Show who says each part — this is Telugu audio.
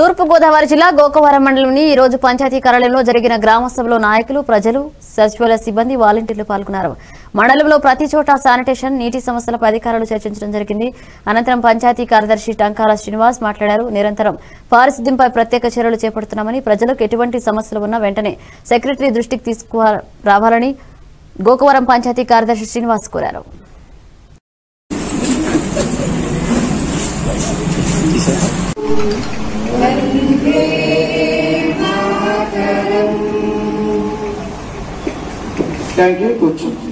Speaker 1: తూర్పు గోదావరి జిల్లా గోకవరం మండలంలోని ఈ రోజు పంచాయతీ కార్యాలయంలో జరిగిన గ్రామ సభలో నాయకులు ప్రజలు సచివాలయ సిబ్బంది వాలంటీర్లు పాల్గొన్నారు మండలంలో ప్రతి చోట శానిటేషన్ నీటి సమస్యలపై అధికారులు చర్చించడం జరిగింది అనంతరం పంచాయతీ కార్యదర్శి టంకాల శ్రీనివాస్ మాట్లాడారు నిరంతరం పారిశుద్ధ్యంపై ప్రత్యేక చర్యలు చేపడుతున్నామని ప్రజలకు ఎటువంటి సమస్యలు ఉన్నా వెంటనే సెక్రటరీ దృష్టికి తీసుకు రావాలని గోకవరం పంచాయతీ కార్యదర్శి శ్రీనివాస్ కోరారు
Speaker 2: థ్యాంక్ యూ కూర్చోండి